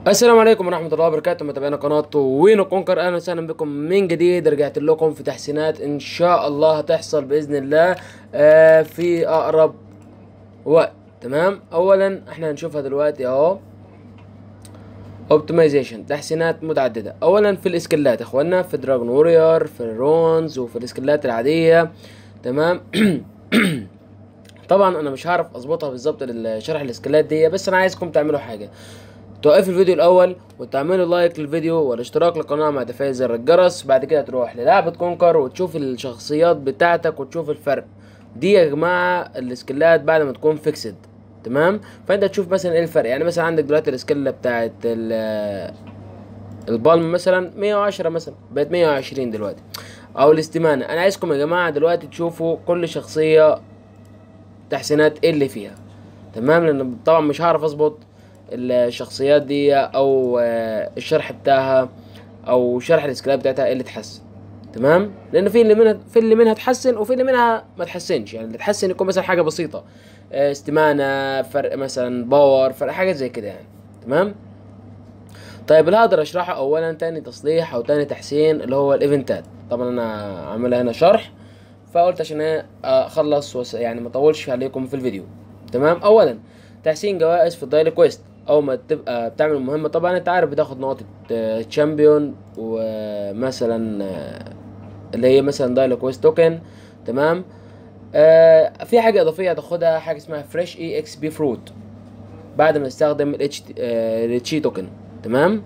السلام عليكم ورحمة الله وبركاته متابعينا قناة وين كونكر اهلا وسهلا بكم من جديد رجعت لكم في تحسينات ان شاء الله هتحصل باذن الله آه في اقرب وقت تمام اولا احنا هنشوفها دلوقتي اهو اوبتمايزيشن تحسينات متعددة اولا في الاسكلات يا اخوانا في دراجون وورير في الرونز وفي الاسكلات العادية تمام طبعا انا مش هعرف اظبطها بالظبط لشرح الاسكلات دي بس انا عايزكم تعملوا حاجة توقف الفيديو الاول وتعملوا لايك للفيديو والاشتراك للقناه مع تفعيل زر الجرس بعد كده تروح للعبة كونكر وتشوف الشخصيات بتاعتك وتشوف الفرق دي يا جماعه السكيلات بعد ما تكون فيكسد تمام فانت تشوف مثلا ايه الفرق يعني مثلا عندك دلوقتي السكيلة بتاعت ال- البالم مثلا 110 مثلا بقت 120 دلوقتي او الاستمانة انا عايزكم يا جماعه دلوقتي تشوفوا كل شخصيه تحسينات ايه اللي فيها تمام لان طبعا مش هعرف اظبط الشخصيات دي او آه، الشرح بتاعها او شرح السكراب بتاعتها ايه اللي تحسن تمام لان في اللي منها في اللي منها تحسن وفي اللي منها ما تحسنش يعني اللي تحسن يكون مثلا حاجه بسيطه آه، استمانه فرق مثلا باور فرق حاجه زي كده يعني تمام طيب اللي هقدر اشرحه اولا تاني تصليح او تاني تحسين اللي هو الايفنتات طبعا انا عاملها هنا شرح فقلت عشان إيه اخلص وس... يعني ما اطولش عليكم في الفيديو تمام اولا تحسين جوائز في الدايلي كويست اول ما تبقى بتعمل مهمه طبعا انت عارف بتاخد نقطه آه، تشامبيون ومثلا آه، اللي هي مثلا دايلي كويست توكن تمام آه في حاجه اضافيه هتاخدها حاجه اسمها فريش اي اكس بي فروت بعد ما تستخدم الاتش التشي توكن تمام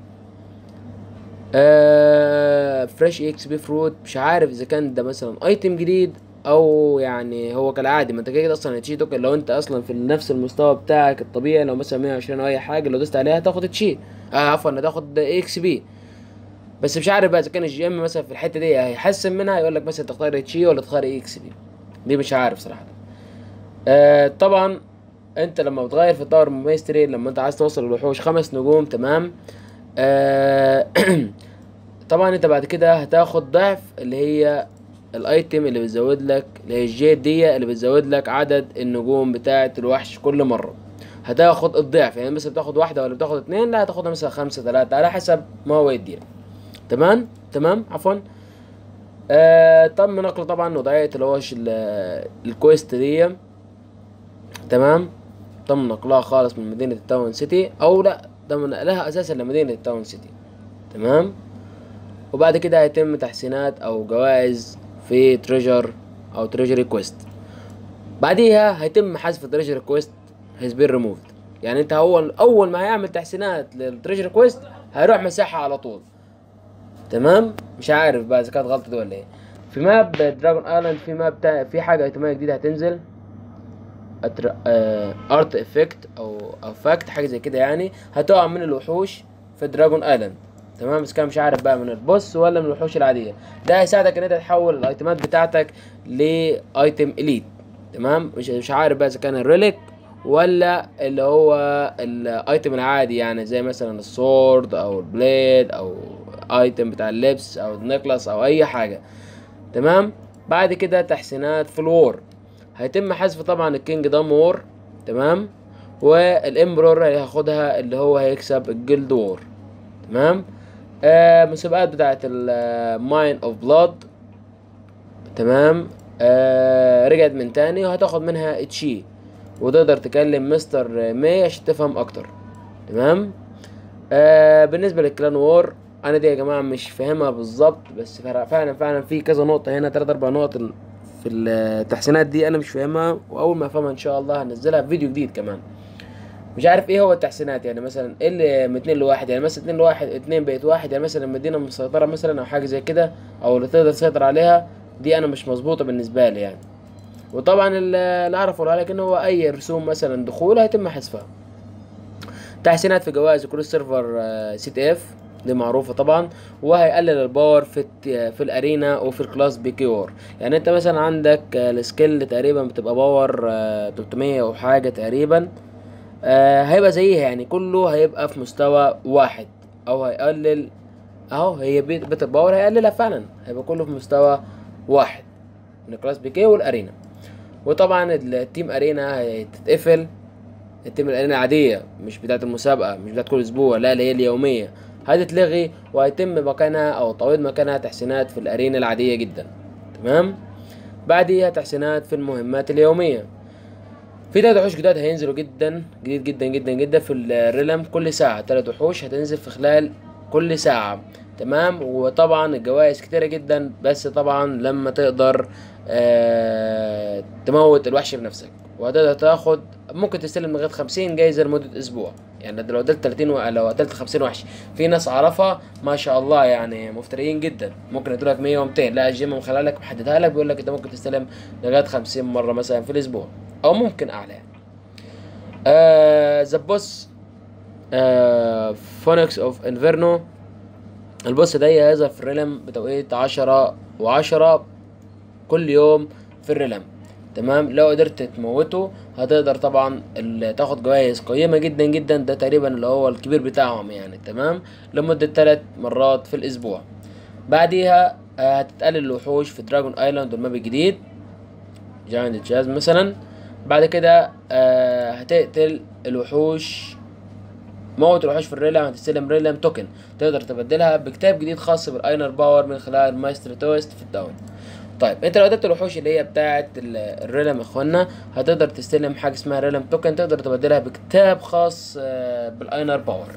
آه فريش اكس بي فروت مش عارف اذا كان ده مثلا ايتم جديد او يعني هو كالعادي ما انت كده كده اصلا التشي توكن لو انت اصلا في نفس المستوى بتاعك الطبيعي لو مثلا 120 او اي حاجه لو دوست عليها هتاخد تشي آه عفوا هتاخد اكس بي بس مش عارف بقى اذا كان الجي ام مثلا في الحته دي هيحسن منها يقول لك مثلا تختار تشي ولا تختار اكس بي دي مش عارف صراحه آه طبعا انت لما بتغير في الدور ميستري لما انت عايز توصل للوحوش خمس نجوم تمام آه طبعا انت بعد كده هتاخد ضعف اللي هي الايتم اللي بتزود لك اللي هي الجيت دي اللي بتزود لك عدد النجوم بتاعه الوحش كل مره هتاخد الضعف يعني مثلا بتاخد واحده ولا بتاخد اتنين لا هتاخدها مثلا خمسة ثلاثة على حسب ما هو يديلك تمام تمام عفوا آه تم نقل طبعا وضعية اللي هو ال- الكويست دي تمام تم نقلها خالص من مدينة التاون سيتي او لا تم نقلها اساسا لمدينة التاون سيتي تمام وبعد كده هيتم تحسينات او جوائز في تريجر او تريجر كويست بعديها هيتم حذف تريجر كويست هيز بين ريموفد يعني انت اول اول ما هيعمل تحسينات للتريجر كويست هيروح مساحة على طول تمام مش عارف بقى اذا كانت غلطة دي ولا ايه في ماب دراجون ايلاند في ماب تا... في حاجة ايتمية جديدة هتنزل ارت افكت او افكت حاجه زي كده يعني هتقع من الوحوش في دراجون ايلاند تمام بس كان مش عارف بقى من البوس ولا من الوحوش العاديه ده هيساعدك ان انت تحول الايتمات بتاعتك لايتم اليت تمام مش مش عارف بقى اذا كان الريليك ولا اللي هو الايتم العادي يعني زي مثلا السورد او البليد او ايتم بتاع اللبس او النكلس او اي حاجه تمام بعد كده تحسينات في الوور هيتم حذف طبعا الكينج دام وور تمام والامبرور هياخدها اللي هو هيكسب الجلد وور تمام آه مسابقات بتاعت الماين اوف بلاد تمام آه رجعت من تاني وهتاخد منها اتشي وتقدر تكلم مستر ماي عشان تفهم اكتر تمام آه بالنسبه للكلان وور انا دي يا جماعه مش فاهمها بالظبط بس فعلا فعلا في كذا نقطه هنا تلات اربع نقط في التحسينات دي انا مش فاهمها واول ما افهمها ان شاء الله هنزلها في فيديو جديد كمان مش عارف ايه هو التحسينات يعني مثلا ايه اللي من اتنين لواحد يعني مثلا اتنين لواحد اتنين بقت واحد يعني مثلا المدينة مسيطرة مثلا او حاجة زي كده او اللي تقدر تسيطر عليها دي انا مش مظبوطة بالنسبة لي يعني وطبعا اللي اعرفه عليك ان هو اي رسوم مثلا دخول هيتم حذفها تحسينات في جوائز كروس سيرفر سي تي اف دي معروفه طبعا وهيقلل الباور في الت- في الارينا وفي الكلاس بي كي اور يعني انت مثلا عندك آه، السكيل تقريبا بتبقى باور آه، 300 او حاجه تقريبا آه، هيبقى زيها يعني كله هيبقى في مستوى واحد او هيقلل اهو هي بيت بيت الباور هيقللها فعلا هيبقى كله في مستوى واحد من الكلاس بي كي والارينا وطبعا التيم ارينا هتتقفل التيم الارينا العاديه مش بتاعه المسابقه مش بتاعه كل اسبوع لا اللي هي اليوميه هتتلغي وهيتم مكانها او تعويض مكانها تحسينات في الارينا العاديه جدا تمام بعديها تحسينات في المهمات اليوميه في تلات وحوش جداد هينزلوا جدا جديد جدا جدا جدا في الريلم كل ساعة تلات وحوش هتنزل في خلال كل ساعة تمام وطبعا الجوائز كتيرة جدا بس طبعا لما تقدر آه تموت الوحش بنفسك وهتقدر تاخد ممكن تستلم لغاية خمسين جايزة لمدة أسبوع يعني لو قتلت 30 و... لو قتلت 50 وحش في ناس اعرفها ما شاء الله يعني مفتريين جدا ممكن يدوا لك 100 و200 لا الجيم مخليها لك محددها لك بيقول لك انت ممكن تستلم لغايه 50 مره مثلا في الاسبوع او ممكن اعلى يعني ذا بوس فونكس اوف انفيرنو البوس ده هيظهر في الريلم بتوقيت عشرة وعشرة كل يوم في الريلم تمام لو قدرت تموته هتقدر طبعا ال- تاخد جوائز قيمة جدا جدا ده تقريبا اللي هو الكبير بتاعهم يعني تمام لمدة ثلاث مرات في الأسبوع بعديها آه، هتتقلل الوحوش في دراجون ايلاند والماب الجديد جاينت جاز مثلا بعد كده آه هتقتل الوحوش موت الوحوش في الريلم هتستلم ريلم توكن تقدر تبدلها بكتاب جديد خاص بالاينر باور من خلال مايستر تويست في الداون طيب انت لو قدرت الوحوش اللي هي بتاعه ال- الريلم يا اخوانا هتقدر تستلم حاجه اسمها ريلم توكن تقدر تبدلها بكتاب خاص آه، بالاينر باور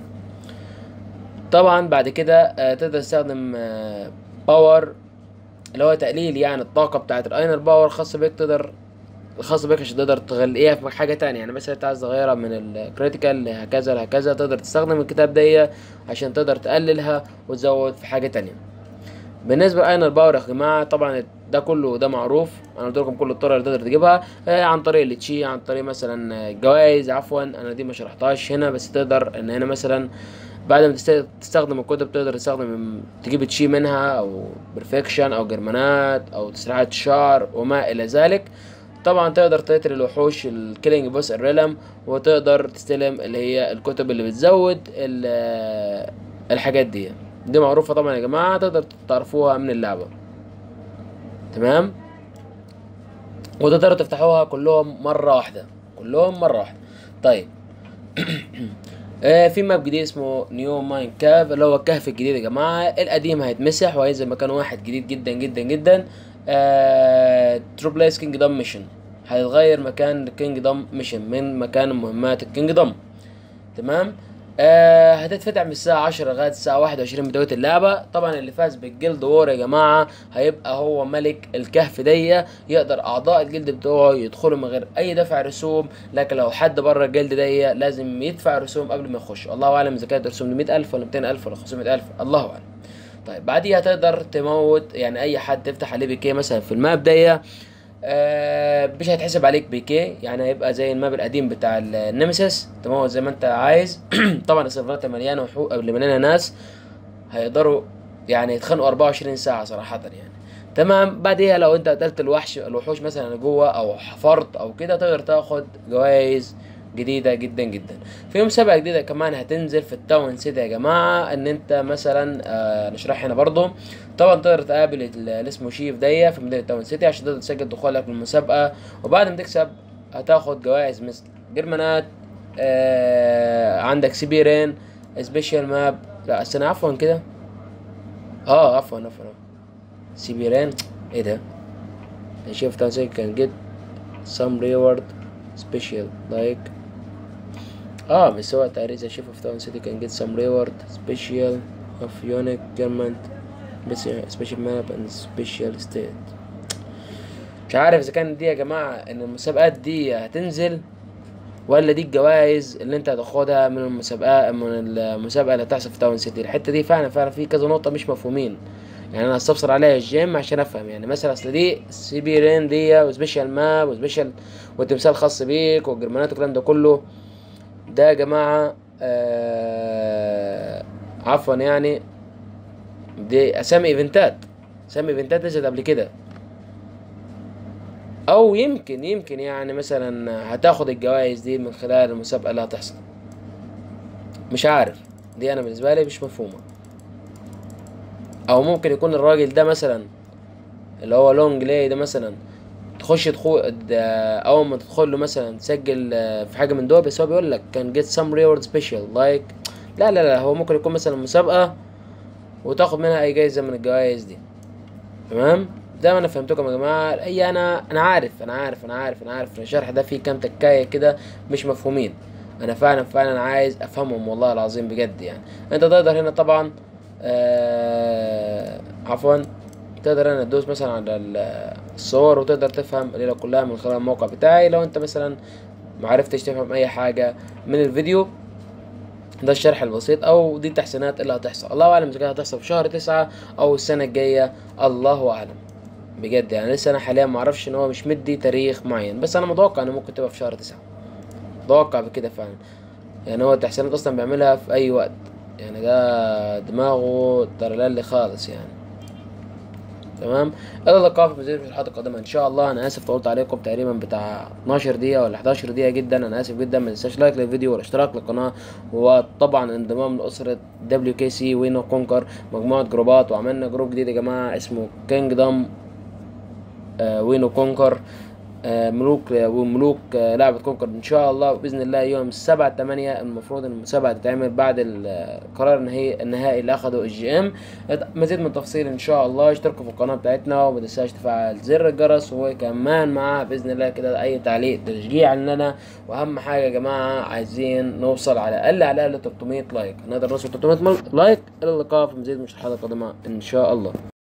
طبعا بعد كده آه، تقدر تستخدم آه، باور اللي هو تقليل يعني الطاقة بتاعت الاينر باور خاص بيك تقدر خاص بيك عشان تقدر تغليها في حاجة تانية يعني مثلا انت عايز تغيرها من الكريتيكال هكذا لهكذا تقدر تستخدم الكتاب دي عشان تقدر تقللها وتزود في حاجة تانية بالنسبة للاينر باور يا جماعة طبعا ده كله ده معروف انا قلت لكم كل الطرق اللي تقدر تجيبها آه، عن طريق التشي عن طريق مثلا آه، جوائز عفوا انا دي ما شرحتهاش هنا بس تقدر ان هنا مثلا بعد ما تست- تستخدم الكتب تقدر تستخدم تجيب تشي منها او برفكشن او جرمانات او تسريحات شعر وما الى ذلك طبعا تقدر تقتل الوحوش الكيلينج بوس الريلم وتقدر تستلم اللي هي الكتب اللي بتزود ال- الحاجات دي دي معروفة طبعا يا جماعة تقدر تعرفوها من اللعبة تمام وتقدروا تفتحوها كلهم مرة واحدة كلهم مرة واحدة طيب آه، في ماب جديد اسمه نيو ماين كاف اللي هو الكهف الجديد يا جماعة القديم هيتمسح وهينزل مكان واحد جديد جدا جدا جدا ترو بلايس كينج دام ميشن هيتغير مكان الكينج دام ميشن من مكان مهمات الكينج دام تمام آه هتتفتح من الساعة 10 لغاية الساعة 21 بداية اللعبة طبعا اللي فاز بالجلد وور يا جماعة هيبقى هو ملك الكهف دي يقدر أعضاء الجلد بتوعه يدخلوا من غير أي دفع رسوم لكن لو حد بره الجلد دي لازم يدفع رسوم قبل ما يخش الله أعلم إذا كانت رسوم 100000 ولا 200000 ولا 500000 الله أعلم طيب بعديها تقدر تموت يعني أي حد تفتح عليه بيكيه مثلا في الماب دي آه مش هيتحسب عليك بيكي يعني هيبقى زي الماب القديم بتاع ال- النمسيس تموت زي ما انت عايز طبعا السيرفرات مليانه وحقوق اللي مليانه ناس هيقدروا يعني يتخانقوا 24 ساعه صراحه يعني تمام بعديها لو انت قتلت الوحش الوحوش مثلا جوه او حفرت او كده تقدر تاخد جوائز جديدة جدا جدا في مسابقة جديدة كمان هتنزل في التاون سيتي يا جماعة ان انت مثلا آه نشرح هنا برضو طبعا تقدر تقابل ال- اللي اسمه شيف دي في مدينة تاون سيتي عشان تقدر تسجل دخولك للمسابقة وبعد ما تكسب هتاخد جوائز مثل جرمانات آه عندك سيبيرين سبيشال ماب لا استنى عفوا كده اه عفوا عفوا عفوا. سيبيرين ايه ده شيف تاون سيتي كان جيت some reward special like اه مش سواء تاريخ شيف اوف تاون سيتي كان جيت some reward special of unique government special map and special state مش عارف اذا كان دي يا جماعه ان المسابقات دي هتنزل ولا دي الجوائز اللي انت هتاخدها من المسابقه من المسابقه اللي هتحصل في تاون سيتي الحته دي فعلا فعلا في كذا نقطه مش مفهومين يعني انا استفسر عليها الجيم عشان افهم يعني مثلا اصل دي سي بي رين دي وسبيشال ماب وسبيشال وتمثال خاص بيك والجرمانات والكلام ده كله ده يا جماعه آه عفوا يعني دي اسامي ايفنتات اسامي ايفنتات نزلت قبل كده او يمكن يمكن يعني مثلا هتاخد الجوائز دي من خلال المسابقه اللي هتحصل مش عارف دي انا بالنسبه لي مش مفهومه او ممكن يكون الراجل ده مثلا اللي هو لونج لاي ده مثلا تخش تخو د- اول ما تدخل له مثلا تسجل آه، في حاجه من دول بس هو بيقول لك كان get some reward special like لا لا لا هو ممكن يكون مثلا مسابقه وتاخد منها اي جايزه من الجوائز دي تمام زي ما انا فهمتكم يا جماعه اي انا انا عارف انا عارف انا عارف انا عارف إن الشرح ده فيه كام تكايه كده مش مفهومين انا فعلا فعلا عايز افهمهم والله العظيم بجد يعني انت تقدر هنا طبعا آه عفوا تقدر هنا تدوس مثلا على ال- الصور وتقدر تفهم الليله كلها من خلال الموقع بتاعي لو انت مثلا معرفتش تفهم اي حاجه من الفيديو ده الشرح البسيط او دي التحسينات اللي هتحصل الله اعلم اذا كانت هتحصل في شهر تسعة او السنه الجايه الله اعلم بجد يعني لسه انا حاليا معرفش ان هو مش مدي تاريخ معين بس انا متوقع ان ممكن تبقى في شهر تسعة متوقع بكده فعلا يعني هو التحسينات اصلا بيعملها في اي وقت يعني ده دماغه ترلل خالص يعني تمام الى اللقاء في مزيد من الحلقات القادمه ان شاء الله انا اسف طولت عليكم تقريبا بتاع 12 دقيقه ولا 11 دقيقه جدا انا اسف جدا ما تنساش لايك للفيديو والاشتراك للقناه وطبعا انضمام لاسره دبليو كي سي وينو كونكر مجموعه جروبات وعملنا جروب جديد يا جماعه اسمه كينجدم آه وينو كونكر آه ملوك وملوك آه لعبة كونكر ان شاء الله باذن الله يوم السبعة تمانية المفروض ان المسابقة تتعمل بعد القرار النهائي النهائي اللي اخده الجي ام مزيد من التفصيل ان شاء الله اشتركوا في القناة بتاعتنا وما تنساش تفعل زر الجرس وكمان معاه باذن الله كده اي تعليق تشجيع لنا واهم حاجة يا جماعة عايزين نوصل على الاقل على الاقل 300 لايك نقدر نوصل 300 لايك الى اللقاء في مزيد من الحلقة القادمة ان شاء الله